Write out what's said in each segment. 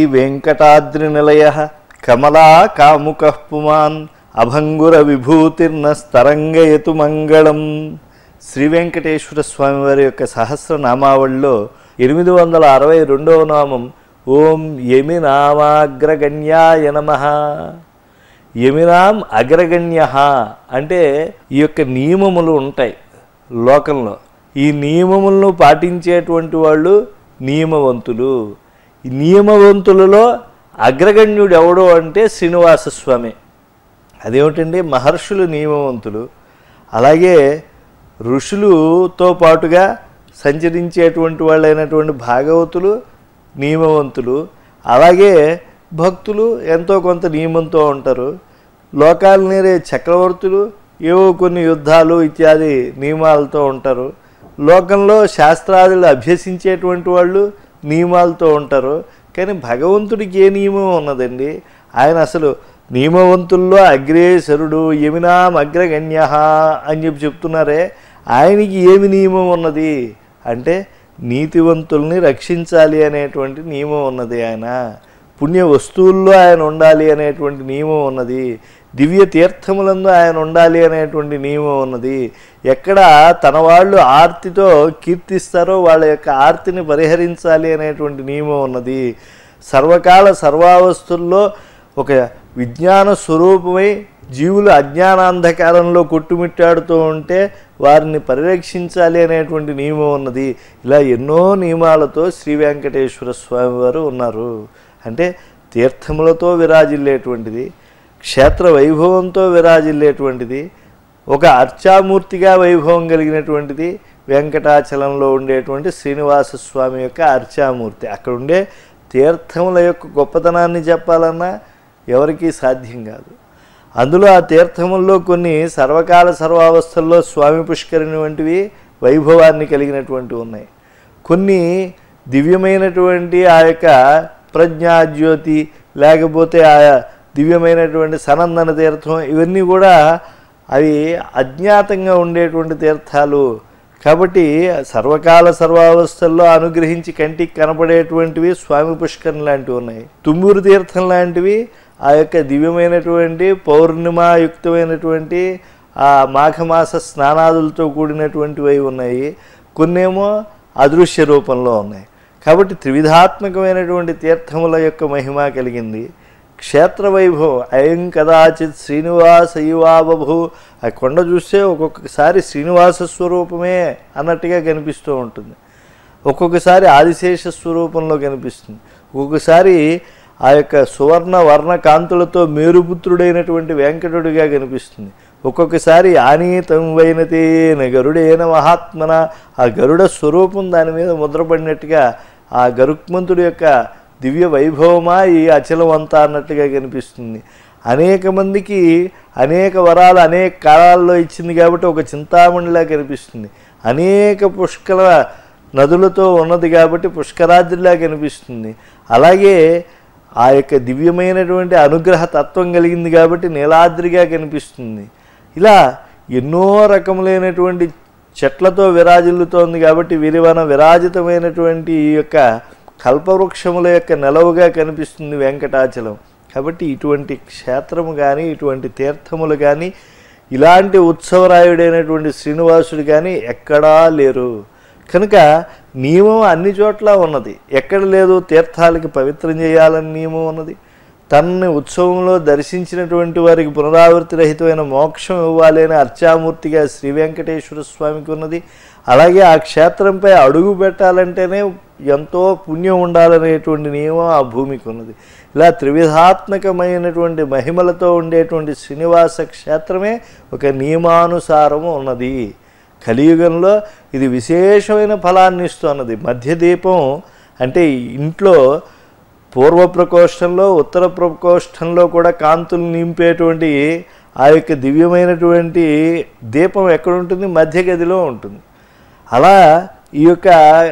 వెంకటాద్రి నిలయ కమలా కాముక పుమాన్ అభంగుర విభూతిర్న స్తరంగయతు మంగళం శ్రీ వెంకటేశ్వర స్వామి వారి యొక్క సహస్రనామావళిలో ఎనిమిది వందల అరవై రెండవ నామం ఓం యమి నామాగ్రగణ్యాయ నమ యమినాం అగ్రగణ్య అంటే ఈ యొక్క నియమములు ఉంటాయి లోకంలో ఈ నియమములను పాటించేటువంటి వాళ్ళు నియమవంతులు ఈ నియమవంతులలో అగ్రగణ్యుడు ఎవడు అంటే శ్రీనివాస స్వామి అదేమిటండి మహర్షులు నియమవంతులు అలాగే ఋషులుతో పాటుగా సంచరించేటువంటి వాళ్ళైనటువంటి భాగవతులు నియమవంతులు అలాగే భక్తులు ఎంతో కొంత నియమంతో ఉంటారు లోకాలు నేరే చక్రవర్తులు ఏవో కొన్ని యుద్ధాలు ఇత్యాది నియమాలతో ఉంటారు లోకంలో శాస్త్రాదులు అభ్యసించేటువంటి వాళ్ళు నియమాలతో ఉంటారు కానీ భగవంతుడికి ఏ నియమం ఉన్నదండి ఆయన అసలు నియమవంతుల్లో అగ్రేసరుడు యమినాం అగ్రగణ్య అని చెప్పి చెప్తున్నారే ఆయనకి ఏమి నియమం ఉన్నది అంటే నీతివంతుల్ని రక్షించాలి అనేటువంటి నియమం ఉన్నది ఆయన పుణ్య వస్తువుల్లో ఆయన ఉండాలి అనేటువంటి నియమం ఉన్నది దివ్య తీర్థములందు ఆయన ఉండాలి అనేటువంటి నియమం ఉన్నది ఎక్కడ తన వాళ్ళు ఆర్తితో కీర్తిస్తారో వాళ్ళ యొక్క ఆర్తిని పరిహరించాలి అనేటువంటి నియమం ఉన్నది సర్వకాల సర్వావస్థల్లో ఒక విజ్ఞాన స్వరూపమై జీవులు అజ్ఞానాంధకారంలో కొట్టుమిట్టాడుతూ ఉంటే వారిని పరిరక్షించాలి అనేటువంటి నియమం ఉన్నది ఇలా ఎన్నో నియమాలతో శ్రీ వెంకటేశ్వర స్వామి వారు ఉన్నారు అంటే తీర్థములతో విరాజిల్లేటువంటిది క్షేత్ర వైభవంతో విరాజిల్లేటువంటిది ఒక అర్చామూర్తిగా వైభవం కలిగినటువంటిది వెంకటాచలంలో ఉండేటువంటి శ్రీనివాస స్వామి యొక్క అర్చామూర్తి అక్కడ ఉండే తీర్థముల యొక్క గొప్పతనాన్ని చెప్పాలన్నా ఎవరికీ సాధ్యం కాదు అందులో ఆ తీర్థముల్లో కొన్ని సర్వకాల సర్వావస్థల్లో స్వామి పుష్కరిణి వంటివి వైభవాన్ని కలిగినటువంటివి ఉన్నాయి కొన్ని దివ్యమైనటువంటి ఆ యొక్క ప్రజ్ఞాజ్యోతి లేకపోతే ఆ దివ్యమైనటువంటి సనందన తీర్థం ఇవన్నీ కూడా అవి అజ్ఞాతంగా ఉండేటువంటి తీర్థాలు కాబట్టి సర్వకాల సర్వావస్థల్లో అనుగ్రహించి కంటికి కనపడేటువంటివి స్వామి పుష్కరం లాంటివి ఉన్నాయి తుమ్మూరు తీర్థం లాంటివి ఆ యొక్క దివ్యమైనటువంటి పౌర్ణిమాయుక్తమైనటువంటి ఆ మాఘమాస స్నానాదులతో కూడినటువంటివి అవి ఉన్నాయి కొన్నేమో అదృశ్య రూపంలో ఉన్నాయి కాబట్టి త్రివిధాత్మకమైనటువంటి తీర్థముల యొక్క మహిమ కలిగింది క్షేత్ర వైభవం అయం కదాచిత్ శ్రీనివాస ఇవాబభు ఆ కొండ చూస్తే ఒక్కొక్కసారి శ్రీనివాస స్వరూపమే అన్నట్టుగా కనిపిస్తూ ఉంటుంది ఒక్కొక్కసారి ఆదిశేష స్వరూపంలో కనిపిస్తుంది ఒక్కొక్కసారి ఆ యొక్క సువర్ణ వర్ణ కాంతులతో మేరుపుత్రుడైనటువంటి వెంకటుడిగా కనిపిస్తుంది ఒక్కొక్కసారి ఆనీతం వైనతేన గరుడేన మహాత్మన ఆ గరుడ స్వరూపం దాని మీద ముద్రపడినట్టుగా ఆ గరుక్మంతుడి యొక్క దివ్య వైభవమా ఈ అచలం అంతా అన్నట్టుగా కనిపిస్తుంది అనేక మందికి అనేక వరాలు అనేక కాలాల్లో ఇచ్చింది కాబట్టి ఒక చింతామణిలా కనిపిస్తుంది అనేక పుష్కల నదులతో ఉన్నది కాబట్టి పుష్కరాద్రిలా కనిపిస్తుంది అలాగే ఆ యొక్క దివ్యమైనటువంటి అనుగ్రహ తత్వం కలిగింది కాబట్టి నీలాద్రిగా కనిపిస్తుంది ఇలా ఎన్నో రకములైనటువంటి చెట్లతో విరాజిల్లుతోంది కాబట్టి విరివన విరాజితమైనటువంటి ఈ యొక్క కల్పవృక్షముల యొక్క నెలవుగా కనిపిస్తుంది వెంకటాచలం కాబట్టి ఇటువంటి క్షేత్రము కానీ ఇటువంటి తీర్థములు కానీ ఇలాంటి ఉత్సవరాయుడైనటువంటి శ్రీనివాసుడు కానీ ఎక్కడా లేరు కనుక నియమం అన్ని చోట్ల ఉన్నది ఎక్కడ లేదు తీర్థాలకి పవిత్రం చేయాలని నియమం ఉన్నది తనని ఉత్సవంలో దర్శించినటువంటి వారికి పునరావృతి రహితమైన మోక్షం ఇవ్వాలి అని అర్చామూర్తిగా శ్రీ వెంకటేశ్వర స్వామికి ఉన్నది అలాగే ఆ క్షేత్రంపై అడుగు పెట్టాలంటేనే ఎంతో పుణ్యం ఉండాలనేటువంటి నియమం ఆ భూమికి ఉన్నది ఇలా త్రివిధాత్మకమైనటువంటి మహిమలతో ఉండేటువంటి శ్రీనివాస క్షేత్రమే ఒక నియమానుసారము ఉన్నది కలియుగంలో ఇది విశేషమైన ఫలాన్ని ఇస్తున్నది మధ్య దీపం అంటే ఇంట్లో పూర్వ ప్రకోష్టంలో ఉత్తర ప్రకోష్టంలో కూడా కాంతులు నింపేటువంటి ఆ యొక్క దివ్యమైనటువంటి దీపం ఎక్కడ ఉంటుంది మధ్య గదిలో ఉంటుంది అలా ఈ యొక్క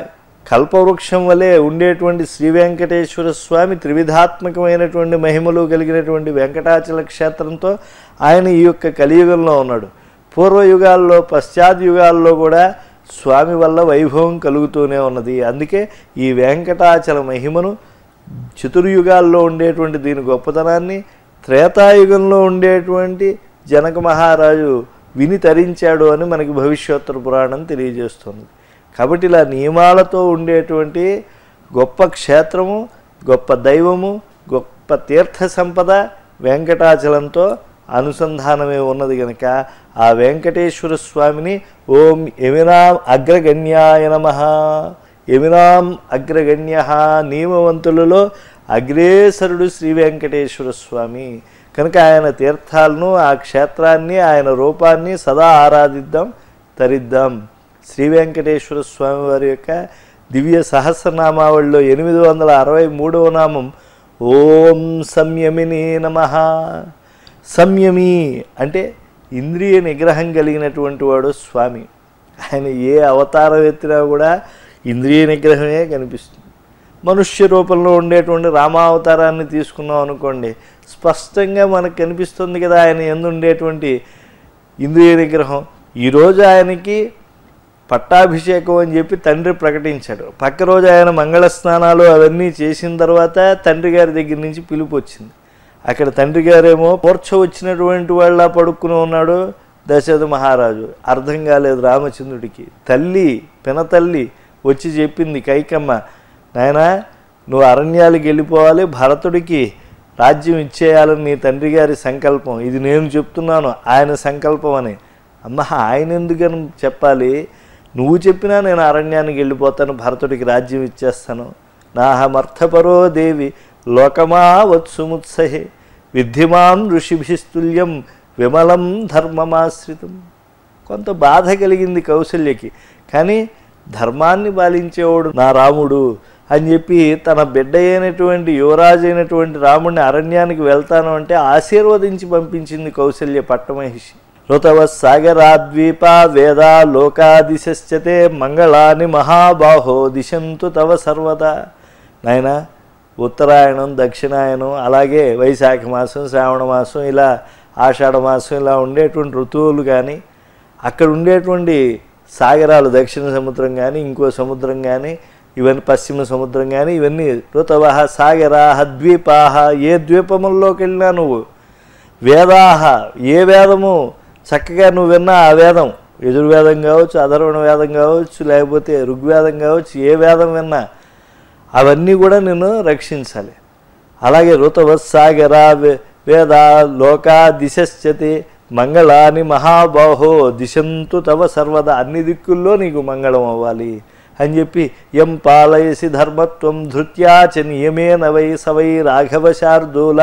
కల్పవృక్షం వలె ఉండేటువంటి శ్రీ వెంకటేశ్వర స్వామి త్రివిధాత్మకమైనటువంటి మహిమలు కలిగినటువంటి వెంకటాచల క్షేత్రంతో ఆయన ఈ యొక్క కలియుగంలో ఉన్నాడు పూర్వయుగాల్లో పశ్చాత్ యుగాల్లో కూడా స్వామి వల్ల వైభవం కలుగుతూనే ఉన్నది అందుకే ఈ వెంకటాచల మహిమను చతుర్యుగాల్లో ఉండేటువంటి దీని గొప్పతనాన్ని త్రేతాయుగంలో ఉండేటువంటి జనక మహారాజు విని తరించాడు అని మనకి భవిష్యోత్తర పురాణం తెలియజేస్తుంది కాబట్టి ఇలా నియమాలతో ఉండేటువంటి గొప్ప క్షేత్రము గొప్ప దైవము గొప్ప తీర్థ సంపద వెంకటాచలంతో అనుసంధానమే ఉన్నది కనుక ఆ వెంకటేశ్వర స్వామిని ఓం యమినాం అగ్రగణ్యాయ నమ యమినాం అగ్రగణ్య నియమవంతులలో అగ్రేసరుడు శ్రీ వెంకటేశ్వర స్వామి కనుక ఆయన తీర్థాలను ఆ క్షేత్రాన్ని ఆయన రూపాన్ని సదా ఆరాధిద్దాం తరిద్దాం శ్రీ వెంకటేశ్వర స్వామి వారి యొక్క దివ్య సహస్రనామావళిలో ఎనిమిది వందల అరవై మూడవ నామం ఓం సంయమిని నమ సంయమి అంటే ఇంద్రియ నిగ్రహం కలిగినటువంటి వాడు స్వామి ఆయన ఏ అవతారం ఎత్తినా కూడా ఇంద్రియ నిగ్రహమే కనిపిస్తుంది మనుష్య రూపంలో ఉండేటువంటి రామావతారాన్ని తీసుకున్నాం అనుకోండి స్పష్టంగా మనకు కనిపిస్తుంది కదా ఆయన ఎందు ఉండేటువంటి ఇంద్రియ నిగ్రహం ఈరోజు ఆయనకి పట్టాభిషేకం అని చెప్పి తండ్రి ప్రకటించాడు పక్క రోజు ఆయన మంగళ స్నానాలు అవన్నీ చేసిన తర్వాత తండ్రి గారి దగ్గర నుంచి పిలుపు వచ్చింది అక్కడ తండ్రి గారేమో పోర్చ వచ్చినటువంటి వాళ్ళ పడుక్కుని ఉన్నాడు దశరథ మహారాజు అర్థం కాలేదు రామచంద్రుడికి తల్లి పినతల్లి వచ్చి చెప్పింది కైకమ్మ నాయనా నువ్వు అరణ్యాలకు వెళ్ళిపోవాలి భరతుడికి రాజ్యం ఇచ్చేయాలని నీ తండ్రి గారి సంకల్పం ఇది నేను చెప్తున్నాను ఆయన సంకల్పం అని అమ్మ ఆయన ఎందుకని చెప్పాలి నువ్వు చెప్పినా నేను అరణ్యానికి వెళ్ళిపోతాను భరతుడికి రాజ్యం ఇచ్చేస్తాను నాహమర్థపరో దేవి లోకమా వత్సుముత్సహే విద్ధిమాం ఋషిభిస్తుల్యం విమలం ధర్మమాశ్రితం కొంత బాధ కలిగింది కౌశల్యకి కానీ ధర్మాన్ని పాలించేవాడు నా రాముడు అని చెప్పి తన బిడ్డ అయినటువంటి యువరాజు అయినటువంటి రాముడిని అరణ్యానికి వెళ్తాను అంటే ఆశీర్వదించి పంపించింది కౌశల్య పట్టమహిషి ఋతవ సాగరాద్వీప వేదా లోకాదిశశ్చతే మంగళాని మహాబాహో దిశంతు తవ సర్వదా నాయనా ఉత్తరాయణం దక్షిణాయనం అలాగే వైశాఖ మాసం శ్రావణ మాసం ఇలా ఆషాఢ మాసం ఇలా ఉండేటువంటి ఋతువులు కానీ అక్కడ ఉండేటువంటి సాగరాలు దక్షిణ సముద్రం కానీ ఇంకో సముద్రం కానీ ఇవన్నీ పశ్చిమ సముద్రం కానీ ఇవన్నీ ఋతవ సాగరాహ ద్వీపాహ ఏ ద్వీపముల్లోకి వెళ్ళినా నువ్వు వేదాహ ఏ వేదము చక్కగా నువ్వు విన్నా ఆ వేదం ఎదుర్వేదం కావచ్చు అధర్వణ వేదం కావచ్చు లేకపోతే ఋగ్వేదం కావచ్చు ఏ వేదం విన్నా అవన్నీ కూడా నిన్ను రక్షించాలి అలాగే ఋతవత్సాగర వేద లోకా దిశశ్చతి మంగళాని మహాబాహో దిశంతు తవ సర్వదా అన్ని దిక్కుల్లో నీకు మంగళం అవ్వాలి అని చెప్పి ఎం పాలయసి ధర్మత్వం ధృత్యా చ నియమేన వై సవై రాఘవ శార్దూల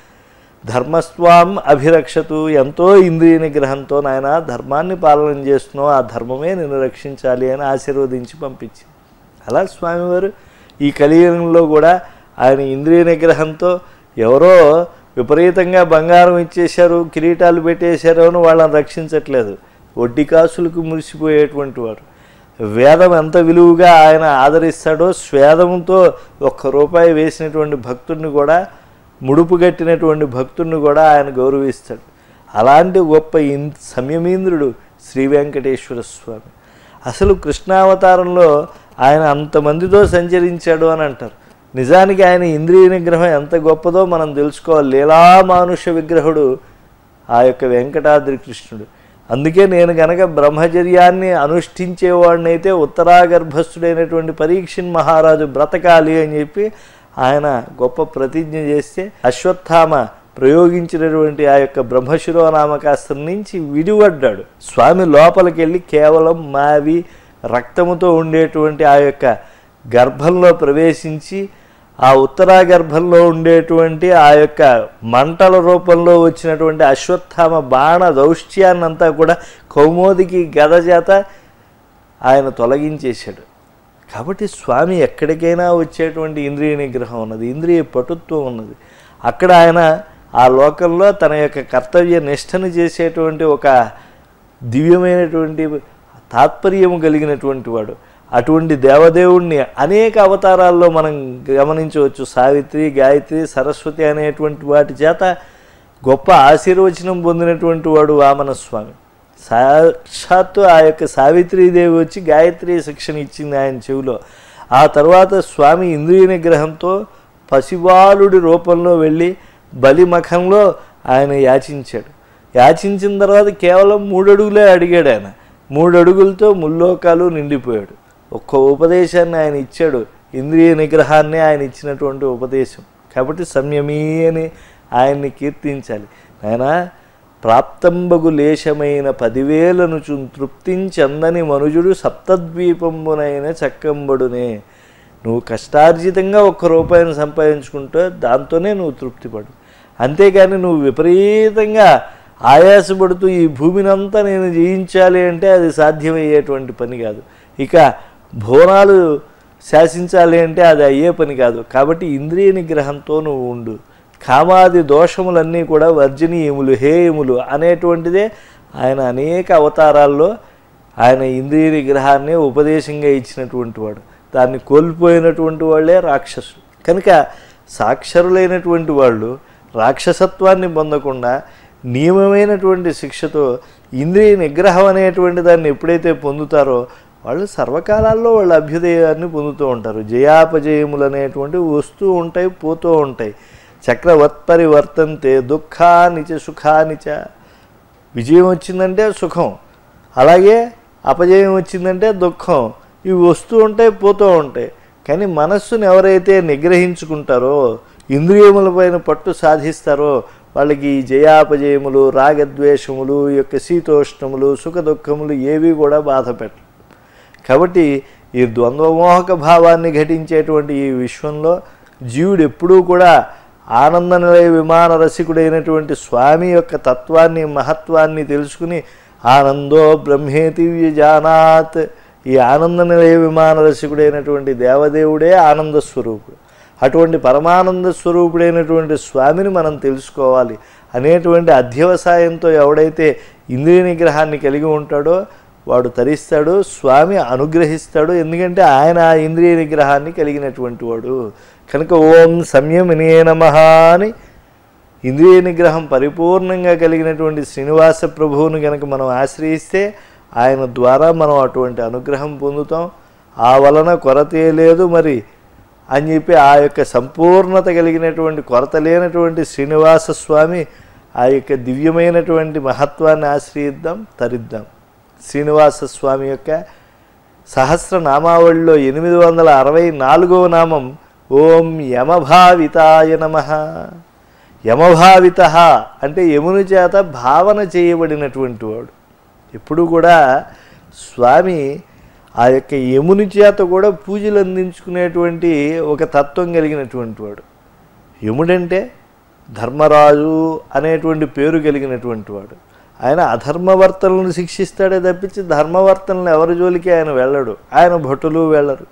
ధర్మస్వాం అభిరక్షతు ఎంతో ఇంద్రియ నిగ్రహంతో నాయన ధర్మాన్ని పాలన చేస్తున్నావు ఆ ధర్మమే నిన్ను రక్షించాలి అని ఆశీర్వదించి పంపించింది అలా స్వామివారు ఈ కలియుగంలో కూడా ఆయన ఇంద్రియ నిగ్రహంతో ఎవరో విపరీతంగా బంగారం ఇచ్చేశారు కిరీటాలు పెట్టేశారు అని వాళ్ళని రక్షించట్లేదు వడ్డీ కాసులకు మురిసిపోయేటువంటి వారు వేదం ఎంత విలువగా ఆయన ఆదరిస్తాడో స్వేదంతో ఒక్క రూపాయి వేసినటువంటి భక్తుడిని కూడా ముడుపు కట్టినటువంటి భక్తుడిని కూడా ఆయన గౌరవిస్తాడు అలాంటి గొప్ప ఇన్ సంయమీంద్రుడు శ్రీ వెంకటేశ్వర స్వామి అసలు కృష్ణావతారంలో ఆయన అంతమందితో సంచరించాడు అని అంటారు నిజానికి ఆయన ఇంద్రియ నిగ్రహం ఎంత గొప్పదో మనం తెలుసుకోవాలి లీలామానుష విగ్రహుడు ఆ యొక్క వెంకటాద్రి కృష్ణుడు అందుకే నేను గనక బ్రహ్మచర్యాన్ని అనుష్ఠించేవాడినైతే ఉత్తరాగర్భస్థుడైనటువంటి పరీక్షిన్ మహారాజు బ్రతకాలి అని చెప్పి ఆయన గొప్ప ప్రతిజ్ఞ చేస్తే అశ్వత్థామ ప్రయోగించినటువంటి ఆ యొక్క బ్రహ్మశిరోనామకాస్త్రం నుంచి విడిపడ్డాడు స్వామి లోపలికి వెళ్ళి కేవలం మావి రక్తముతో ఉండేటువంటి ఆ యొక్క గర్భంలో ప్రవేశించి ఆ ఉత్తరా గర్భంలో ఉండేటువంటి ఆ యొక్క మంటల రూపంలో వచ్చినటువంటి అశ్వత్థామ బాణ దౌష్ట్యాన్నంతా కూడా కౌమోదికి గద చేత ఆయన తొలగించేశాడు కాబట్టి స్వామి ఎక్కడికైనా వచ్చేటువంటి ఇంద్రియ నిగ్రహం ఉన్నది ఇంద్రియ పటుత్వం ఉన్నది అక్కడ ఆయన ఆ లోకంలో తన యొక్క కర్తవ్య నిష్టను చేసేటువంటి ఒక దివ్యమైనటువంటి తాత్పర్యము కలిగినటువంటి వాడు అటువంటి దేవదేవుణ్ణి అనేక అవతారాల్లో మనం గమనించవచ్చు సావిత్రి గాయత్రి సరస్వతి అనేటువంటి వాటి చేత గొప్ప ఆశీర్వచనం పొందినటువంటి వాడు వామన స్వామి సాక్షాత్తు ఆ యొక్క సావిత్రీదేవి వచ్చి గాయత్రి శిక్షణ ఇచ్చింది ఆయన చెవిలో ఆ తర్వాత స్వామి ఇంద్రియ నిగ్రహంతో పసిబాలుడి రూపంలో వెళ్ళి బలిమఖంలో ఆయన యాచించాడు యాచించిన తర్వాత కేవలం మూడు అడుగులే అడిగాడు ఆయన మూడు అడుగులతో ముల్లోకాలు నిండిపోయాడు ఒక్క ఉపదేశాన్ని ఆయన ఇచ్చాడు ఇంద్రియ నిగ్రహాన్ని ఆయన ఇచ్చినటువంటి ఉపదేశం కాబట్టి సంయమీ అని ఆయన్ని కీర్తించాలి ఆయన ప్రాప్తంబగు లేశమైన పదివేలను చు తృప్తించందని మనుజుడు సప్తద్వీపంబునైన చక్కంబడునే నువ్వు కష్టార్జితంగా ఒక్క రూపాయిని సంపాదించుకుంటే దాంతోనే నువ్వు తృప్తిపడు అంతేగాని నువ్వు విపరీతంగా ఆయాసపడుతూ ఈ భూమినంతా నేను జయించాలి అంటే అది సాధ్యమయ్యేటువంటి పని కాదు ఇక భోనాలు శాసించాలి అంటే అది అయ్యే పని కాదు కాబట్టి ఇంద్రియ నిగ్రహంతో నువ్వు ఉండు కామాది దోషములన్నీ కూడా వర్జనీయములు హేయములు అనేటువంటిదే ఆయన అనేక అవతారాల్లో ఆయన ఇంద్రియ నిగ్రహాన్ని ఉపదేశంగా ఇచ్చినటువంటి వాడు దాన్ని కోల్పోయినటువంటి వాళ్ళే రాక్షసులు కనుక సాక్షరులైనటువంటి వాళ్ళు రాక్షసత్వాన్ని పొందకుండా నియమమైనటువంటి శిక్షతో ఇంద్రియ నిగ్రహం అనేటువంటి దాన్ని ఎప్పుడైతే పొందుతారో వాళ్ళు సర్వకాలాల్లో వాళ్ళ అభ్యుదయాన్ని పొందుతూ ఉంటారు జయాపజయములు అనేటువంటి వస్తూ ఉంటాయి పోతూ ఉంటాయి చక్రవత్పరివర్తంతే దుఃఖానిచ సుఖానిచ విజయం వచ్చిందంటే సుఖం అలాగే అపజయం వచ్చిందంటే దుఃఖం ఇవి వస్తూ ఉంటాయి పోతూ ఉంటాయి కానీ మనస్సును ఎవరైతే నిగ్రహించుకుంటారో ఇంద్రియములపైన పట్టు సాధిస్తారో వాళ్ళకి ఈ జయాపజయములు రాగద్వేషములు ఈ యొక్క శీతోష్ణములు సుఖ దుఃఖములు ఏవి కూడా బాధ పెట్టరు కాబట్టి ఈ ద్వంద్వమోహక భావాన్ని ఘటించేటువంటి ఈ విశ్వంలో జీవుడు ఎప్పుడూ కూడా ఆనంద నిలయ విమాన రసికుడైనటువంటి స్వామి యొక్క తత్వాన్ని మహత్వాన్ని తెలుసుకుని ఆనందో బ్రహ్మేతి జానాత్ ఈ ఆనంద నిలయ విమాన రసికుడైనటువంటి దేవదేవుడే ఆనంద స్వరూపుడు అటువంటి పరమానంద స్వరూపుడైనటువంటి స్వామిని మనం తెలుసుకోవాలి అనేటువంటి అధ్యవసాయంతో ఎవడైతే ఇంద్రియ నిగ్రహాన్ని కలిగి ఉంటాడో వాడు తరిస్తాడు స్వామి అనుగ్రహిస్తాడు ఎందుకంటే ఆయన ఆ ఇంద్రియ నిగ్రహాన్ని కలిగినటువంటి వాడు కనుక ఓం సంయమినే నమ అని ఇంద్రియ నిగ్రహం పరిపూర్ణంగా కలిగినటువంటి శ్రీనివాస ప్రభువుని కనుక మనం ఆశ్రయిస్తే ఆయన ద్వారా మనం అటువంటి అనుగ్రహం పొందుతాం ఆ వలన కొరతే లేదు మరి అని చెప్పి ఆ యొక్క సంపూర్ణత కలిగినటువంటి కొరత లేనటువంటి శ్రీనివాస స్వామి ఆ యొక్క దివ్యమైనటువంటి మహత్వాన్ని ఆశ్రయిద్దాం తరిద్దాం శ్రీనివాస స్వామి యొక్క సహస్రనామావళిలో ఎనిమిది వందల అరవై నాలుగవ నామం ఓం యమభావితాయ నమ యమభావిత అంటే యముని చేత భావన చేయబడినటువంటి వాడు ఎప్పుడు కూడా స్వామి ఆ యొక్క యముని చేత కూడా పూజలు అందించుకునేటువంటి ఒక తత్వం కలిగినటువంటి వాడు యముడంటే ధర్మరాజు అనేటువంటి పేరు కలిగినటువంటి వాడు ఆయన అధర్మవర్తనలను శిక్షిస్తాడే తప్పించి ధర్మవర్తనలు ఎవరి జోలికి ఆయన వెళ్ళడు ఆయన భటులు వెళ్ళరు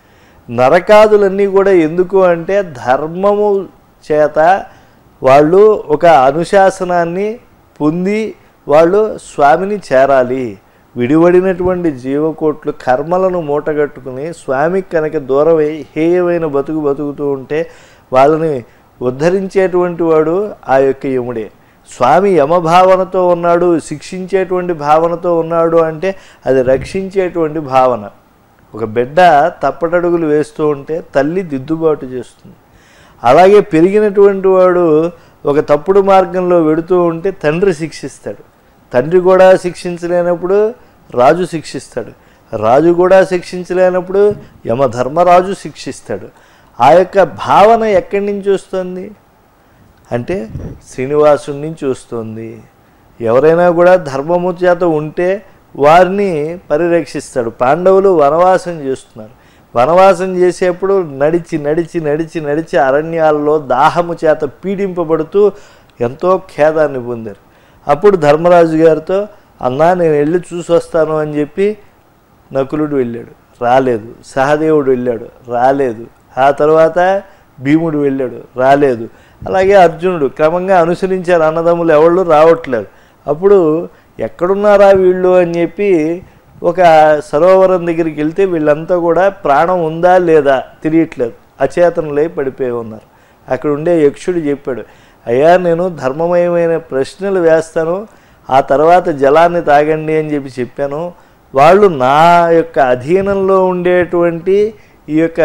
నరకాదులన్నీ కూడా ఎందుకు అంటే ధర్మము చేత వాళ్ళు ఒక అనుశాసనాన్ని పొంది వాళ్ళు స్వామిని చేరాలి విడివడినటువంటి జీవకోట్లు కర్మలను మూటగట్టుకుని స్వామికి కనుక దూరమై హేయమైన బతుకు బతుకుతూ ఉంటే వాళ్ళని ఉద్ధరించేటువంటి వాడు ఆ యొక్క యముడే స్వామి యమభావనతో ఉన్నాడు శిక్షించేటువంటి భావనతో ఉన్నాడు అంటే అది రక్షించేటువంటి భావన ఒక బిడ్డ తప్పటడుగులు వేస్తూ ఉంటే తల్లి దిద్దుబాటు చేస్తుంది అలాగే పెరిగినటువంటి వాడు ఒక తప్పుడు మార్గంలో వెడుతూ ఉంటే తండ్రి శిక్షిస్తాడు తండ్రి కూడా శిక్షించలేనప్పుడు రాజు శిక్షిస్తాడు రాజు కూడా శిక్షించలేనప్పుడు యమధర్మరాజు శిక్షిస్తాడు ఆ యొక్క భావన ఎక్కడి నుంచి వస్తుంది అంటే శ్రీనివాసుడి నుంచి వస్తుంది ఎవరైనా కూడా ధర్మము చేత ఉంటే వారిని పరిరక్షిస్తాడు పాండవులు వనవాసం చేస్తున్నారు వనవాసం చేసేప్పుడు నడిచి నడిచి నడిచి నడిచి అరణ్యాల్లో దాహము చేత పీడింపబడుతూ ఎంతో ఖేదాన్ని పొందారు అప్పుడు ధర్మరాజు గారితో అన్నా నేను వెళ్ళి చూసి వస్తాను అని చెప్పి నకులుడు వెళ్ళాడు రాలేదు సహదేవుడు వెళ్ళాడు రాలేదు ఆ తర్వాత భీముడు వెళ్ళాడు రాలేదు అలాగే అర్జునుడు క్రమంగా అనుసరించారు అన్నదమ్ములు ఎవళ్ళు రావట్లేదు అప్పుడు ఎక్కడున్నారా వీళ్ళు అని చెప్పి ఒక సరోవరం దగ్గరికి వెళ్తే వీళ్ళంతా కూడా ప్రాణం ఉందా లేదా తెలియట్లేదు అచేతనులై పడిపోయి ఉన్నారు అక్కడ ఉండే యక్షుడు చెప్పాడు అయ్యా నేను ధర్మమయమైన ప్రశ్నలు వేస్తాను ఆ తర్వాత జలాన్ని తాగండి అని చెప్పి చెప్పాను వాళ్ళు నా యొక్క అధీనంలో ఉండేటువంటి ఈ యొక్క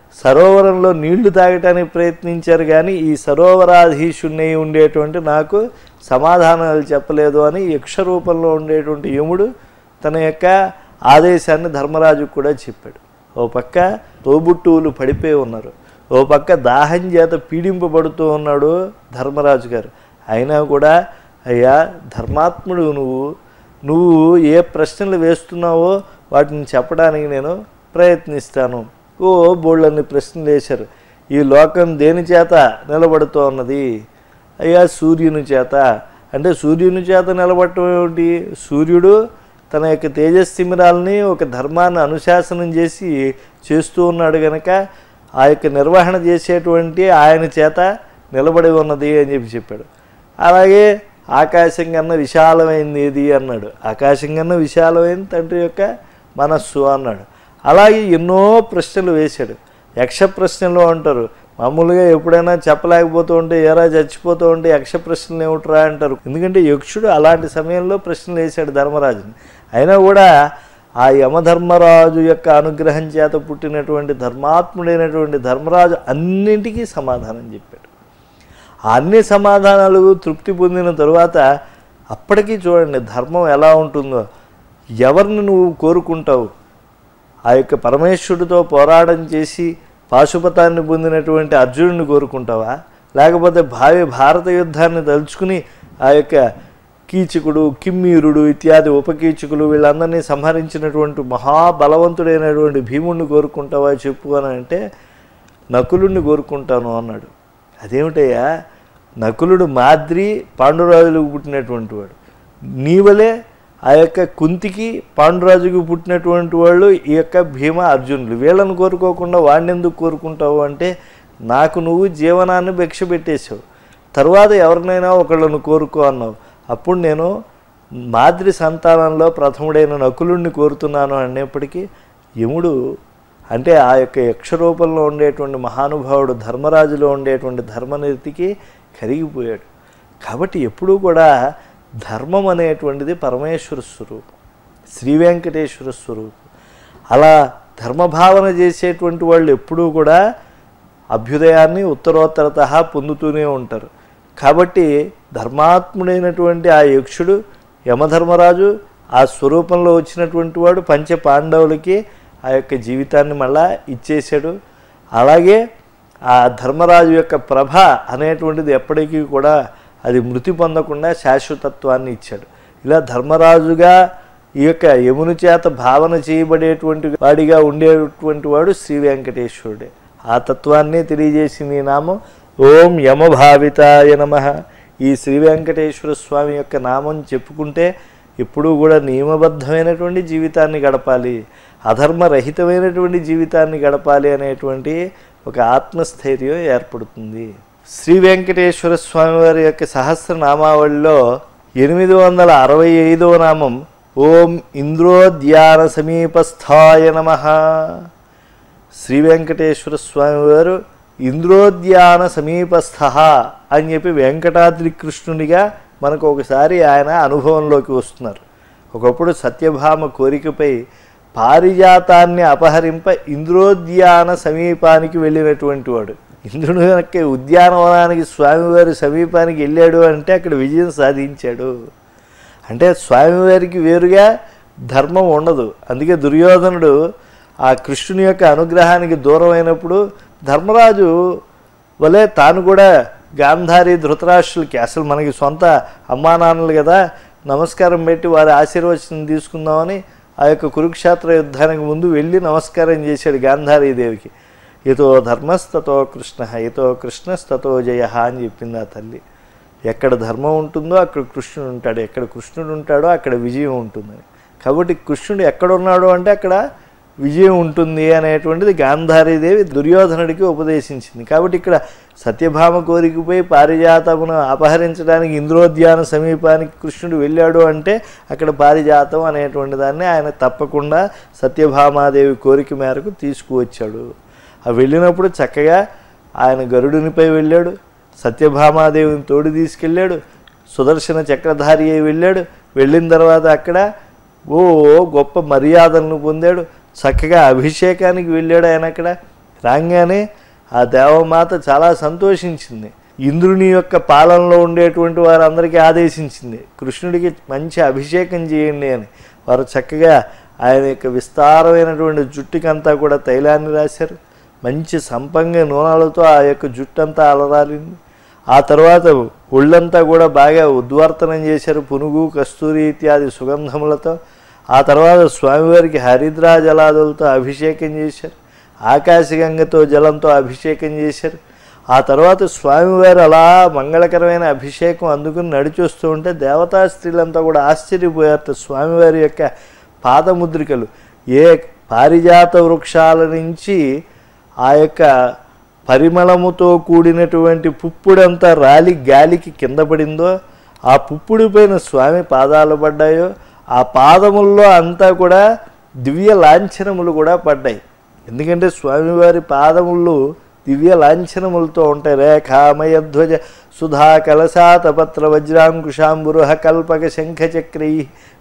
సరోవరంలో నీళ్లు తాగటానికి ప్రయత్నించారు కానీ ఈ సరోవరాధీశుణ్ణి ఉండేటువంటి నాకు సమాధానాలు చెప్పలేదు అని యక్ష రూపంలో ఉండేటువంటి యముడు తన యొక్క ఆదేశాన్ని ధర్మరాజుకు కూడా చెప్పాడు ఓ పక్క తోబుట్టువులు పడిపోయి ఉన్నారు ఓ పక్క దాహం చేత పీడింపబడుతూ ఉన్నాడు ధర్మరాజు గారు అయినా కూడా అయ్యా ధర్మాత్ముడు నువ్వు నువ్వు ఏ ప్రశ్నలు వేస్తున్నావో వాటిని చెప్పడానికి నేను ప్రయత్నిస్తాను ఓ బోళ్ళన్ని ప్రశ్నలు వేశారు ఈ లోకం దేని చేత నిలబడుతూ ఉన్నది అయ్యా సూర్యుని చేత అంటే సూర్యుని చేత నిలబడటం ఏమిటి సూర్యుడు తన యొక్క తేజస్తిమిరాలని ఒక ధర్మాన్ని అనుశాసనం చేసి చేస్తూ ఉన్నాడు గనక ఆ యొక్క నిర్వహణ చేసేటువంటి ఆయన చేత నిలబడి ఉన్నది అని చెప్పి చెప్పాడు అలాగే ఆకాశం కన్నా విశాలమైంది ఏది అన్నాడు ఆకాశం కన్నా విశాలమైంది తండ్రి యొక్క మనస్సు అన్నాడు అలాగే ఎన్నో ప్రశ్నలు వేశాడు యక్ష ప్రశ్నలు అంటారు మామూలుగా ఎప్పుడైనా చెప్పలేకపోతూ ఉంటే ఎరా చచ్చిపోతూ ఉంటే యక్ష ప్రశ్నలు ఏమిట్రా అంటారు ఎందుకంటే యక్షుడు అలాంటి సమయంలో ప్రశ్నలు వేశాడు ధర్మరాజుని అయినా కూడా ఆ యమధర్మరాజు యొక్క అనుగ్రహం చేత పుట్టినటువంటి ధర్మాత్ముడైనటువంటి ధర్మరాజు అన్నింటికీ సమాధానం చెప్పాడు ఆ అన్ని సమాధానాలు తృప్తి పొందిన తరువాత అప్పటికీ చూడండి ధర్మం ఎలా ఉంటుందో ఎవరిని నువ్వు కోరుకుంటావు ఆ యొక్క పరమేశ్వరుడితో పోరాటం చేసి పాశుపతాన్ని పొందినటువంటి అర్జునుడిని కోరుకుంటావా లేకపోతే భావి భారత యుద్ధాన్ని తలుచుకుని ఆ యొక్క కీచకుడు కిమ్మీరుడు ఇత్యాది ఉపకీచకులు వీళ్ళందరినీ సంహరించినటువంటి మహాబలవంతుడైనటువంటి భీముడిని కోరుకుంటావా చెప్పు అని అంటే నకులుడిని కోరుకుంటాను అన్నాడు అదేమిటయ్యా నకులుడు మాద్రి పాండురాజులకు పుట్టినటువంటి వాడు నీవలే ఆ యొక్క కుంతికి పాండురాజుకి పుట్టినటువంటి వాళ్ళు ఈ యొక్క భీమ అర్జునులు వీళ్ళని కోరుకోకుండా వాడిని ఎందుకు కోరుకుంటావు అంటే నాకు నువ్వు జీవనాన్ని భిక్ష పెట్టేశావు తర్వాత ఎవరినైనా ఒకళ్ళను కోరుకో అన్నావు అప్పుడు నేను మాద్రి సంతానంలో ప్రథముడైన నకులుడిని కోరుతున్నాను అనేప్పటికీ యముడు అంటే ఆ యొక్క యక్షరూపంలో ఉండేటువంటి మహానుభావుడు ధర్మరాజులో ఉండేటువంటి ధర్మనీతికి కరిగిపోయాడు కాబట్టి ఎప్పుడూ కూడా ధర్మం అనేటువంటిది పరమేశ్వర స్వరూపం శ్రీ వెంకటేశ్వర స్వరూపం అలా ధర్మభావన చేసేటువంటి వాళ్ళు ఎప్పుడూ కూడా అభ్యుదయాన్ని ఉత్తరోత్తరత పొందుతూనే ఉంటారు కాబట్టి ధర్మాత్ముడైనటువంటి ఆ యక్షుడు యమధర్మరాజు ఆ స్వరూపంలో వచ్చినటువంటి వాడు పంచ పాండవులకి ఆ యొక్క జీవితాన్ని మళ్ళా ఇచ్చేశాడు అలాగే ఆ ధర్మరాజు యొక్క ప్రభ అనేటువంటిది ఎప్పటికీ కూడా అది మృతి పొందకుండా శాశ్వతత్వాన్ని ఇచ్చాడు ఇలా ధర్మరాజుగా ఈ యొక్క యముని చేత భావన చేయబడేటువంటి వాడిగా ఉండేటువంటి వాడు శ్రీ వెంకటేశ్వరుడే ఆ తత్వాన్ని తెలియజేసింది ఈ నామం ఓం యమభావితాయ నమ ఈ శ్రీ వెంకటేశ్వర స్వామి యొక్క నామం చెప్పుకుంటే ఎప్పుడూ కూడా నియమబద్ధమైనటువంటి జీవితాన్ని గడపాలి అధర్మరహితమైనటువంటి జీవితాన్ని గడపాలి అనేటువంటి ఒక ఆత్మస్థైర్యం ఏర్పడుతుంది శ్రీ వెంకటేశ్వర స్వామి వారి యొక్క సహస్రనామావళిలో ఎనిమిది వందల అరవై ఐదవ నామం ఓం ఇంద్రోద్యాన సమీపస్థాయ నమ శ్రీ వెంకటేశ్వర స్వామి వారు ఇంద్రోద్యాన సమీపస్థ అని చెప్పి వెంకటాద్రి కృష్ణునిగా మనకు ఒకసారి ఆయన అనుభవంలోకి వస్తున్నారు ఒకప్పుడు సత్యభామ కోరికపై పారిజాతాన్ని అపహరింప ఇంద్రోద్యాన సమీపానికి వెళ్ళినటువంటి వాడు ఇంద్రుని యొక్క ఉద్యానవనానికి స్వామివారి సమీపానికి వెళ్ళాడు అంటే అక్కడ విజయం సాధించాడు అంటే స్వామివారికి వేరుగా ధర్మం ఉండదు అందుకే దుర్యోధనుడు ఆ కృష్ణుని యొక్క అనుగ్రహానికి దూరం అయినప్పుడు ధర్మరాజు వలే తాను కూడా గాంధారి ధృతరాష్ట్రులకి అసలు మనకి సొంత అమ్మా నాన్నలు కదా నమస్కారం పెట్టి వారి ఆశీర్వచనం తీసుకుందామని ఆ యొక్క కురుక్షేత్ర యుద్ధానికి ముందు వెళ్ళి నమస్కారం చేశాడు గాంధారీదేవికి ఇతో ధర్మస్తతో కృష్ణ ఇతో కృష్ణస్తతో జయ అని చెప్పింది ఆ తల్లి ఎక్కడ ధర్మం ఉంటుందో అక్కడ కృష్ణుడు ఉంటాడు ఎక్కడ కృష్ణుడు ఉంటాడో అక్కడ విజయం ఉంటుందని కాబట్టి కృష్ణుడు ఎక్కడ ఉన్నాడు అంటే అక్కడ విజయం ఉంటుంది అనేటువంటిది గాంధారీదేవి దుర్యోధనుడికి ఉపదేశించింది కాబట్టి ఇక్కడ సత్యభామ కోరికపై పారిజాతమును అపహరించడానికి ఇంద్రోద్యాన సమీపానికి కృష్ణుడు వెళ్ళాడు అంటే అక్కడ పారిజాతం అనేటువంటి దాన్ని ఆయన తప్పకుండా సత్యభామాదేవి కోరిక మేరకు తీసుకువచ్చాడు ఆ వెళ్ళినప్పుడు చక్కగా ఆయన గరుడునిపై వెళ్ళాడు సత్యభామాదేవిని తోడు తీసుకెళ్ళాడు సుదర్శన చక్రధారి అయి వెళ్ళాడు వెళ్ళిన తర్వాత అక్కడ ఓ గొప్ప మర్యాదలను పొందాడు చక్కగా అభిషేకానికి వెళ్ళాడు ఆయన అక్కడ రాగానే ఆ దేవమాత చాలా సంతోషించింది ఇంద్రుని యొక్క పాలనలో ఉండేటువంటి వారందరికీ ఆదేశించింది కృష్ణుడికి మంచి అభిషేకం చేయండి అని వారు చక్కగా ఆయన యొక్క విస్తారమైనటువంటి జుట్టుకంతా కూడా తైలాన్ని రాశారు మంచి సంపంగ నూనెలతో ఆ యొక్క జుట్టంతా అలరాలింది ఆ తర్వాత ఒళ్ళంతా కూడా బాగా ఉద్వర్తనం చేశారు పునుగు కస్తూరి ఇత్యాది సుగంధములతో ఆ తర్వాత స్వామివారికి హరిద్రా జలాదులతో అభిషేకం చేశారు ఆకాశగంగతో జలంతో అభిషేకం చేశారు ఆ తర్వాత స్వామివారు అలా మంగళకరమైన అభిషేకం అందుకుని నడిచొస్తూ ఉంటే దేవతా స్త్రీలంతా కూడా ఆశ్చర్యపోయారు స్వామివారి యొక్క పాదముద్రికలు ఏ పారిజాత వృక్షాల నుంచి ఆ యొక్క పరిమళముతో కూడినటువంటి పుప్పుడంతా రాలి గాలికి కింద పడిందో ఆ పుప్పుడు పైన స్వామి పాదాలు పడ్డాయో ఆ పాదముల్లో అంతా కూడా దివ్య లాంఛనములు కూడా పడ్డాయి ఎందుకంటే స్వామివారి పాదములు దివ్య లాంఛనములతో ఉంటాయి రేఖామయధ్వజ సుధా కలశాతపత్ర వజ్రాంకుశాంబురుహ కల్పక శంఖచక్రై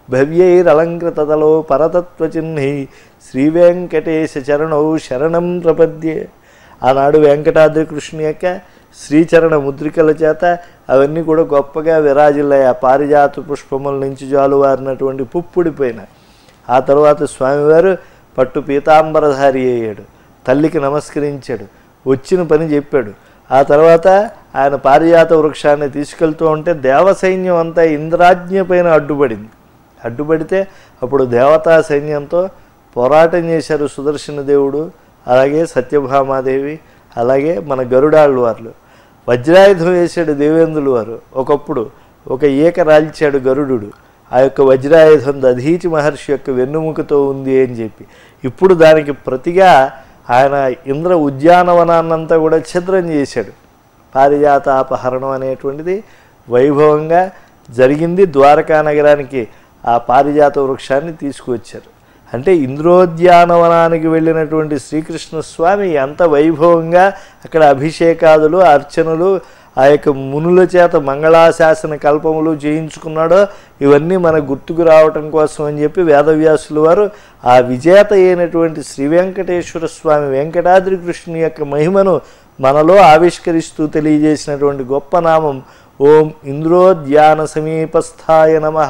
భవ్యైరలంకృతలో పరతత్వ చిహ్నై శ్రీవేంకటేశ చరణౌ శరణం ప్రపద్యే ఆనాడు వెంకటాద్రి కృష్ణుని యొక్క శ్రీచరణ ముద్రికల చేత అవన్నీ కూడా గొప్పగా విరాజిల్లాయి ఆ పారిజాత పుష్పముల నుంచి జాలువారినటువంటి పుప్పుడిపోయిన ఆ తర్వాత స్వామివారు పట్టు పీతాంబరధారి అయ్యాడు తల్లికి నమస్కరించాడు వచ్చిన పని చెప్పాడు ఆ తర్వాత ఆయన పారిజాత వృక్షాన్ని తీసుకెళ్తూ ఉంటే దేవసైన్యం అంతా ఇంద్రాజ్ఞ పైన అడ్డుపడింది అడ్డుపడితే అప్పుడు దేవతా సైన్యంతో పోరాటం చేశారు సుదర్శన దేవుడు అలాగే సత్యభామాదేవి అలాగే మన గరుడాళ్ళు వారు వజ్రాయుధం వేశాడు దేవేంద్రులు వారు ఒకప్పుడు ఒక ఈక రాల్చాడు గరుడు ఆ యొక్క వజ్రాయుధం దధీచి మహర్షి యొక్క వెన్నుముకతో ఉంది అని చెప్పి ఇప్పుడు దానికి ప్రతిగా ఆయన ఇంద్ర ఉద్యానవనాన్నంతా కూడా ఛిద్రం చేశాడు పారిజాతాపహరణం అనేటువంటిది వైభవంగా జరిగింది ద్వారకా నగరానికి ఆ పారిజాత వృక్షాన్ని తీసుకువచ్చారు అంటే ఇంద్రోద్యానవనానికి వెళ్ళినటువంటి శ్రీకృష్ణ స్వామి ఎంత వైభవంగా అక్కడ అభిషేకాదులు అర్చనలు ఆ యొక్క మునుల చేత మంగళాశాసన కల్పములు చేయించుకున్నాడో ఇవన్నీ మన గుర్తుకు రావటం కోసం అని చెప్పి వేదవ్యాసులు వారు ఆ విజేత అయినటువంటి శ్రీ వెంకటేశ్వర స్వామి వెంకటాద్రి కృష్ణుని యొక్క మహిమను మనలో ఆవిష్కరిస్తూ తెలియజేసినటువంటి గొప్ప నామం ఓం ఇంద్రోద్యాన సమీపస్థాయ నమ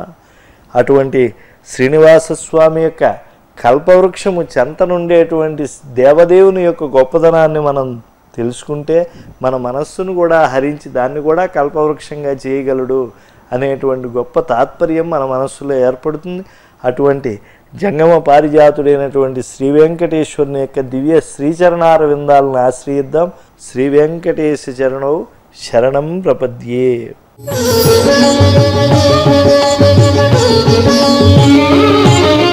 అటువంటి శ్రీనివాస స్వామి యొక్క కల్పవృక్షము చెంత నుండేటువంటి దేవదేవుని యొక్క గొప్పదనాన్ని మనం తెలుసుకుంటే మన మనస్సును కూడా హరించి దాన్ని కూడా కల్పవృక్షంగా చేయగలడు అనేటువంటి గొప్ప తాత్పర్యం మన మనస్సులో ఏర్పడుతుంది అటువంటి జంగమ పారిజాతుడైనటువంటి శ్రీ వెంకటేశ్వరుని యొక్క దివ్య శ్రీచరణార విందాలను ఆశ్రయిద్దాం శ్రీ వెంకటేశ చరణం శరణం ప్రపద్యే Thank you.